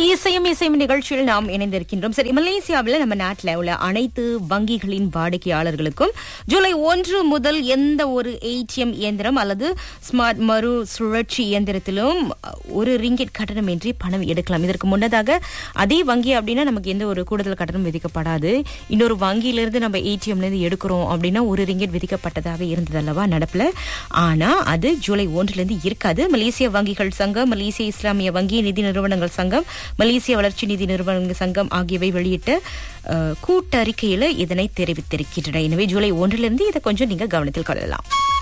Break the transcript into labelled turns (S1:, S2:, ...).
S1: இசையும் இசையும் நிகழ்ச்சியில் நாம் இணைந்திருக்கின்றோம் சரி மலேசியாவில் நம்ம நாட்டில் உள்ள அனைத்து வங்கிகளின் வாடிக்கையாளர்களுக்கும் ஜூலை ஒன்று முதல் எந்த ஒரு ஏடிஎம் இயந்திரம் அல்லது ஸ்மார்ட் மறு சுழற்சி இயந்திரத்திலும் ஒரு ரிங்கிட் கட்டணமின்றி பணம் எடுக்கலாம் இதற்கு முன்னதாக அதே வங்கி அப்படின்னா நமக்கு எந்த ஒரு கூடுதல் கட்டணம் விதிக்கப்படாது இன்னொரு வங்கியிலிருந்து நம்ம ஏடிஎம்ல இருந்து எடுக்கிறோம் அப்படின்னா ஒரு ரிங்கிட் விதிக்கப்பட்டதாக இருந்தது அல்லவா நடப்புல ஆனா அது ஜூலை ஒன்றுல இருந்து இருக்காது மலேசிய வங்கிகள் சங்கம் மலேசிய இஸ்லாமிய வங்கி நிதி நிறுவனங்கள் சங்கம் மலேசிய வளர்ச்சி நிதி நிறுவனங்கள் சங்கம் ஆகியவை வெளியிட்ட அஹ், கூட்டறிக்கையில இதனை தெரிவித்திருக்கின்றன எனவே ஜூலை ஒன்றிலிருந்து இதை கொஞ்சம் நீங்க கவனத்தில் கொள்ளலாம்